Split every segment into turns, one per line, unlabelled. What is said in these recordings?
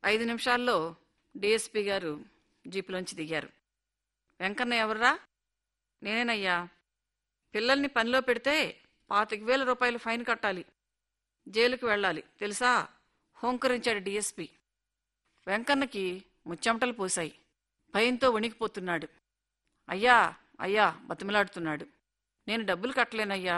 ఐదు నిమిషాల్లో డిఎస్పి గారు జీపులోంచి దిగారు వెంకన్న ఎవర్రా నేనేనయ్యా పిల్లల్ని పనిలో పెడితే పాతిక వేల రూపాయలు ఫైన్ కట్టాలి జైలుకి వెళ్ళాలి తెలుసా హోంకరించాడు డిఎస్పి వెంకన్నకి ముచ్చెమటలు పోశాయి భయంతో వణికిపోతున్నాడు అయ్యా అయ్యా బతిమలాడుతున్నాడు నేను డబ్బులు కట్టలేనయ్యా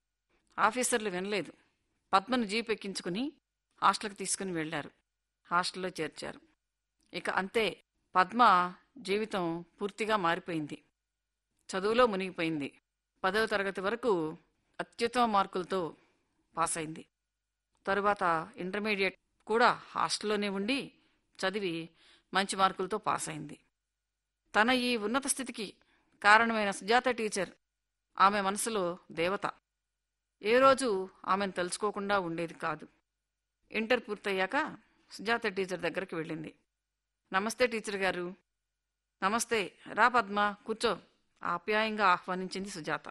ఆఫీసర్లు వినలేదు పద్మను జీప్ ఎక్కించుకుని హాస్టల్కి తీసుకుని వెళ్లారు హాస్టల్లో చేర్చారు ఇక అంతే పద్మ జీవితం పూర్తిగా మారిపోయింది చదువులో మునిగిపోయింది పదవ తరగతి వరకు అత్యుత్తమ మార్కులతో పాస్ అయింది తరువాత ఇంటర్మీడియట్ కూడా హాస్టల్లోనే ఉండి చదివి మంచి మార్కులతో పాస్ అయింది తన ఈ ఉన్నత స్థితికి కారణమైన సుజాత టీచర్ ఆమె మనసులో దేవత ఏ రోజు ఆమెను తెలుసుకోకుండా ఉండేది కాదు ఇంటర్ పూర్తయ్యాక సుజాత టీచర్ దగ్గరికి వెళ్ళింది నమస్తే టీచర్ గారు నమస్తే రా పద్మ కూర్చో ఆప్యాయంగా ఆహ్వానించింది సుజాత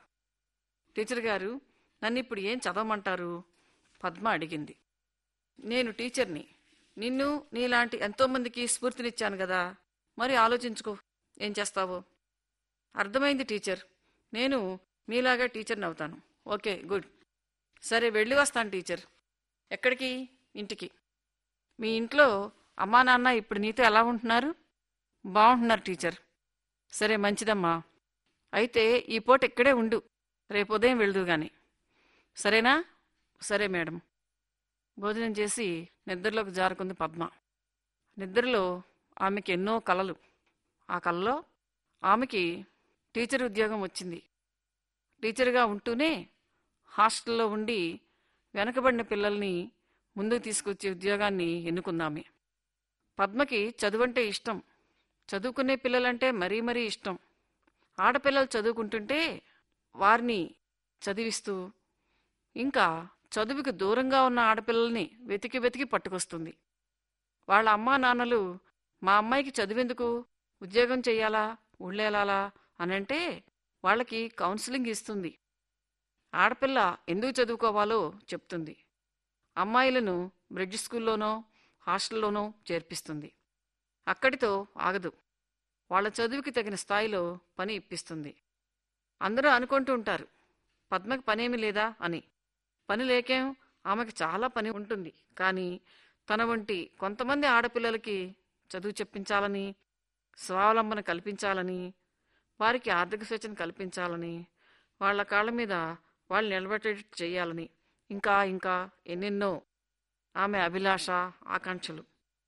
టీచర్ గారు నన్ను ఇప్పుడు ఏం చదవమంటారు పద్మ అడిగింది నేను టీచర్ని నిన్ను నీలాంటి ఎంతోమందికి స్ఫూర్తినిచ్చాను కదా మరి ఆలోచించుకో ఏం చేస్తావో అర్థమైంది టీచర్ నేను మీలాగా టీచర్ని అవుతాను ఓకే గుడ్ సరే వెళ్ళి వస్తాను టీచర్ ఎక్కడికి ఇంటికి మీ ఇంట్లో అమ్మా నాన్న ఇప్పుడు నీతో ఎలా ఉంటున్నారు బాగుంటున్నారు టీచర్ సరే మంచిదమ్మా అయితే ఈ పూట ఇక్కడే ఉండు రేపు ఉదయం వెళ్దు గాని సరేనా సరే మేడం భోజనం చేసి నిద్రలోకి జారుకుంది పద్మ నిద్రలో ఆమెకి ఎన్నో కలలు ఆ కలలో ఆమెకి టీచర్ ఉద్యోగం వచ్చింది టీచర్గా ఉంటూనే హాస్టల్లో ఉండి వెనకబడిన పిల్లల్ని ముందుకు తీసుకొచ్చే ఉద్యోగాన్ని ఎన్నుకుందామే పద్మకి చదువంటే ఇష్టం చదువుకునే పిల్లలంటే మరీ మరీ ఇష్టం ఆడపిల్లలు చదువుకుంటుంటే వారిని చదివిస్తూ ఇంకా చదువుకి దూరంగా ఉన్న ఆడపిల్లల్ని వెతికి వెతికి పట్టుకొస్తుంది వాళ్ళ అమ్మా నాన్నలు మా అమ్మాయికి చదివెందుకు ఉద్యోగం చెయ్యాలా ఉళ్ళేలాలా అనంటే వాళ్ళకి కౌన్సిలింగ్ ఇస్తుంది ఆడపిల్ల ఎందుకు చదువుకోవాలో చెప్తుంది అమ్మాయిలను బ్రిడ్జ్ స్కూల్లోనో హాస్టల్లోనో చేర్పిస్తుంది అక్కడితో ఆగదు వాళ్ళ చదువుకి తగిన స్థాయిలో పని ఇప్పిస్తుంది అందరూ అనుకుంటూ ఉంటారు పద్మకి పనేమి లేదా అని పని లేకేం ఆమెకి చాలా పని ఉంటుంది కానీ తన వంటి కొంతమంది ఆడపిల్లలకి చదువు చెప్పించాలని స్వావలంబన కల్పించాలని వారికి ఆర్థిక స్వేచ్ఛన కల్పించాలని వాళ్ళ కాళ్ళ మీద వాళ్ళు నిలబెట్టేటట్టు చేయాలని ఇంకా ఇంకా ఎన్నెన్నో ఆమె అభిలాష ఆకాంక్షలు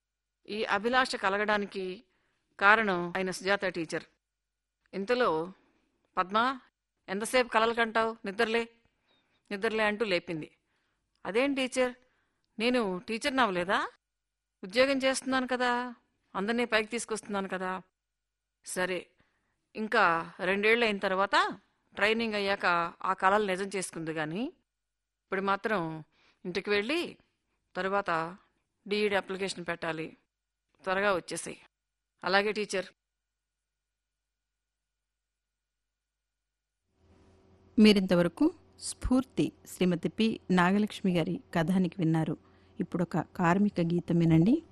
ఈ అభిలాష కలగడానికి కారణం ఆయన సుజాత టీచర్ ఇంతలో పద్మ ఎంతసేపు కలలు కంటావు నిద్రలే నిద్రలే అంటూ లేపింది అదేం టీచర్ నేను టీచర్ని అవ్వలేదా ఉద్యోగం చేస్తున్నాను కదా అందరినీ పైకి తీసుకొస్తున్నాను కదా సరే ఇంకా రెండేళ్ళు అయిన తర్వాత ట్రైనింగ్ అయ్యాక ఆ కళలు నిజం చేసుకుంది కానీ ఇప్పుడు మాత్రం ఇంటికి వెళ్ళి తర్వాత డిఈడి అప్లికేషన్ పెట్టాలి త్వరగా వచ్చేసాయి అలాగే టీచర్
మీరింతవరకు స్ఫూర్తి శ్రీమతి పి నాగలక్ష్మి గారి కథానికి విన్నారు ఇప్పుడొక కార్మిక గీతం వినండి